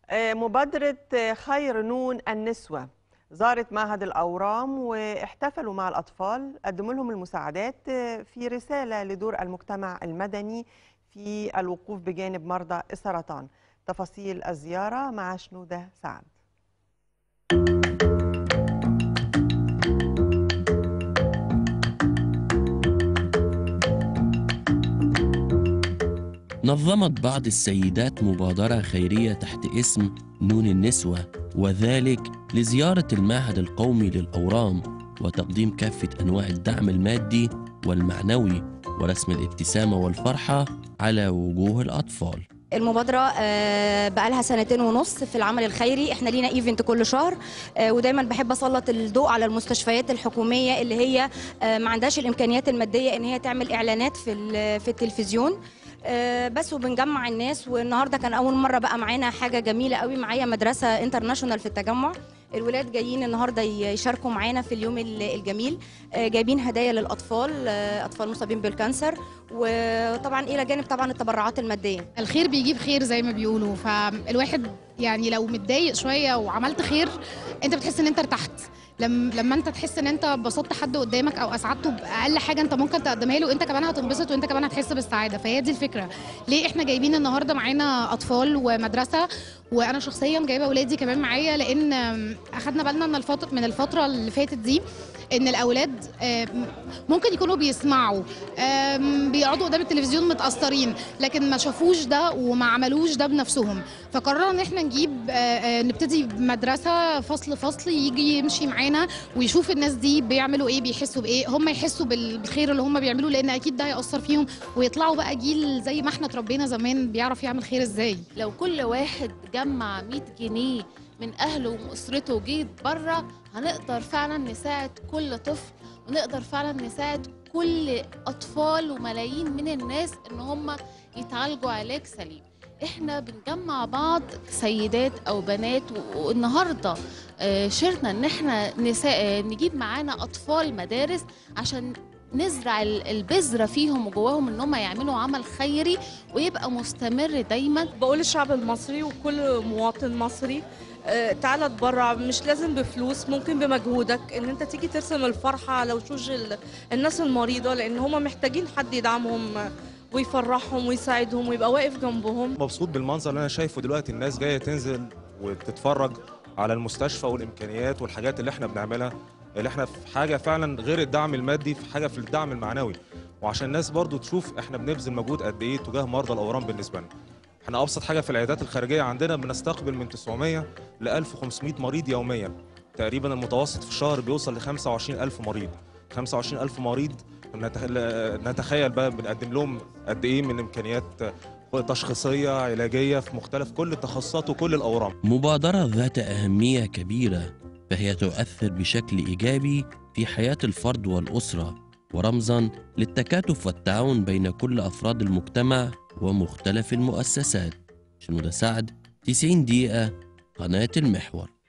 آه، مبادرة آه، خير نون النسوة زارت معهد الأورام واحتفلوا مع الأطفال قدموا لهم المساعدات آه، في رسالة لدور المجتمع المدني في الوقوف بجانب مرضى السرطان تفاصيل الزيارة مع شنودة سعد نظمت بعض السيدات مبادرة خيرية تحت اسم نون النسوة وذلك لزيارة المعهد القومي للأورام وتقديم كافة أنواع الدعم المادي والمعنوي ورسم الابتسامة والفرحة على وجوه الأطفال المبادرة آه، بقالها سنتين ونص في العمل الخيري احنا لينا ايفنت كل شهر آه، ودايما بحب اسلط الضوء على المستشفيات الحكومية اللي هي آه، ما عندهاش الامكانيات المادية ان هي تعمل اعلانات في ال- في التلفزيون آه، بس وبنجمع الناس والنهارده كان اول مره بقى معانا حاجه جميله قوي معايا مدرسه انترناشونال في التجمع الولاد جايين النهارده ي- يشاركوا معانا في اليوم ال- الجميل آه، جايبين هدايا للاطفال آه، اطفال مصابين بالكانسر وطبعا الى جانب طبعا التبرعات الماديه الخير بيجيب خير زي ما بيقولوا فالواحد يعني لو متضايق شويه وعملت خير انت بتحس ان انت ارتحت لما لما انت تحس ان انت بسطت حد قدامك او اسعدته باقل حاجه انت ممكن تقدمها له انت كمان هتنبسط وانت كمان هتحس بالسعاده فهي دي الفكره ليه احنا جايبين النهارده معانا اطفال ومدرسه وانا شخصيا جايبه اولادي كمان معايا لان اخدنا بالنا من الفتره من الفتره اللي فاتت دي ان الاولاد آم، ممكن يكونوا بيسمعوا آم، بيقعدوا قدام التلفزيون متاثرين لكن ما شافوش ده وما عملوش ده بنفسهم فقررنا ان احنا نجيب آه، آه، نبتدي بمدرسه فصل فصل يجي يمشي معانا ويشوف الناس دي بيعملوا ايه بيحسوا بايه هم يحسوا بال- بالخير اللي هم بيعملوه لان اكيد ده هياثر فيهم ويطلعوا بقى جيل زي ما احنا اتربينا زمان بيعرف يعمل خير ازاي لو كل واحد جمع 100 جنيه من اهله واسرته وجيت بره هنقدر فعلا نساعد كل طفل ونقدر فعلا نساعد كل اطفال وملايين من الناس ان هم يتعالجوا علاج سليم احنا بنجمع بعض سيدات او بنات و- والنهارده آه، شرنا ان احنا نسا... آه، نجيب معانا اطفال مدارس عشان نزرع ال- البذره فيهم وجواهم ان هم يعملوا عمل خيري ويبقى مستمر دايما بقول للشعب المصري وكل مواطن مصري آه، تعالى اتبرع مش لازم بفلوس ممكن بمجهودك ان انت تيجي ترسم الفرحه على وشوش ال- الناس المريضه لان هم محتاجين حد يدعمهم آه، ويفرحهم ويساعدهم ويبقى واقف جنبهم مبسوط بالمنظر اللي انا شايفه دلوقتي الناس جايه تنزل وتتفرج على المستشفى والامكانيات والحاجات اللي احنا بنعملها اللي احنا في حاجه فعلا غير الدعم المادي في حاجه في الدعم المعنوي وعشان الناس برضو تشوف احنا بنبذل مجهود قد ايه تجاه مرضى الاورام بالنسبه لنا احنا ابسط حاجه في العيادات الخارجيه عندنا بنستقبل من 900 ل 1500 مريض يوميا تقريبا المتوسط في الشهر بيوصل ل 25000 مريض 25000 مريض نتخ- نتخيل بقى بنقدم لهم قد ايه من امكانيات تشخيصيه علاجيه في مختلف كل التخصصات وكل الاورام مبادرة ذات أهمية كبيرة فهي تؤثر بشكل إيجابي في حياة الفرد والأسرة ورمزا للتكاتف والتعاون بين كل أفراد المجتمع ومختلف المؤسسات شنودة سعد 90 دقيقة قناة المحور